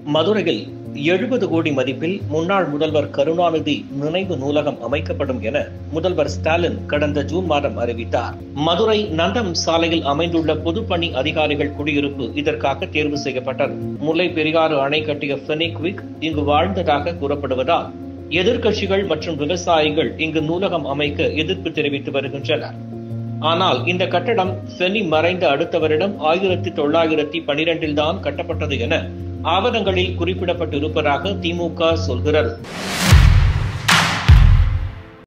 மதுரையில் எழுபது கோடி மதிப்பில் முன்னாள் முதல்வர் கருணாநிதி நினைவு நூலகம் அமைக்கப்படும் என முதல்வர் ஸ்டாலின் கடந்த ஜூன் மாதம் அறிவித்தார் மதுரை நந்தம் சாலையில் அமைந்துள்ள பொதுப்பணி அதிகாரிகள் குடியிருப்பு இதற்காக தேர்வு செய்யப்பட்டது முல்லை பெரியாறு அணை கட்டிய ஃபெனிக்விக் இங்கு வாழ்ந்ததாக கூறப்படுவதால் எதிர்க்கட்சிகள் மற்றும் விவசாயிகள் இங்கு நூலகம் அமைக்க எதிர்ப்பு தெரிவித்து வருகின்றனர் ஆனால் இந்த கட்டடம் ஃபெனி மறைந்த அடுத்த வருடம் ஆயிரத்தி தொள்ளாயிரத்தி பனிரெண்டில் தான் கட்டப்பட்டது என ஆவணங்களில் குறிப்பிடப்பட்டிருப்பதாக திமுக சொல்கிறது